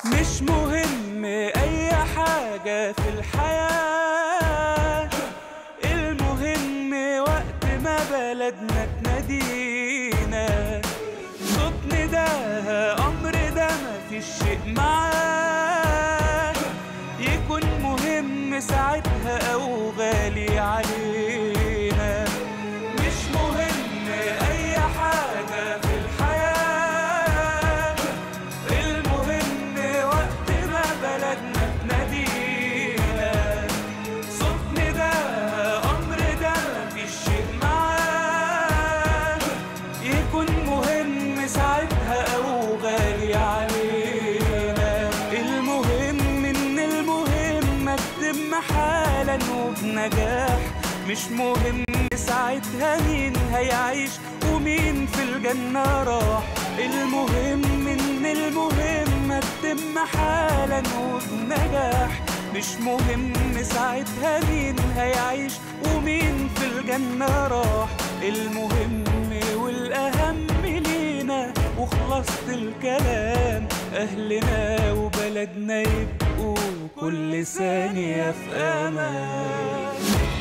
مش مهم أي حاجة في الحياة المهم وقت ما بلدنا تنادينا صوت نداها أمر ده مفيش شيء معاه يكون مهم ساعتها أو غالي علينا مش مهم أي حاجة في الحياة المهم وقت ما بلدنا تنادينا صوت نداها أمر ده مفيش شيء معاه يكون مهم ساعتها أو غالي علينا المهم إن المهم تتم حالا وبنجاح مش مهم ساعتها مين هيعيش ومين في الجنة راح المهم إن المهم تتم حالا وبنجاح مش مهم ساعتها مين هيعيش ومين في الجنة راح المهم والأهم لينا وخلصت الكلام أهلنا وبلدنا يبقوا كل ثانية في أمان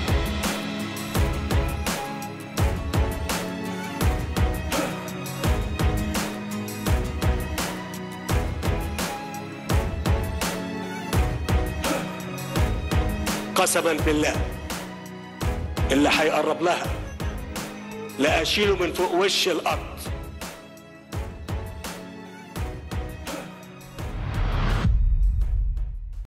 قسما بالله اللي هيقرب لها لا اشيله من فوق وش الارض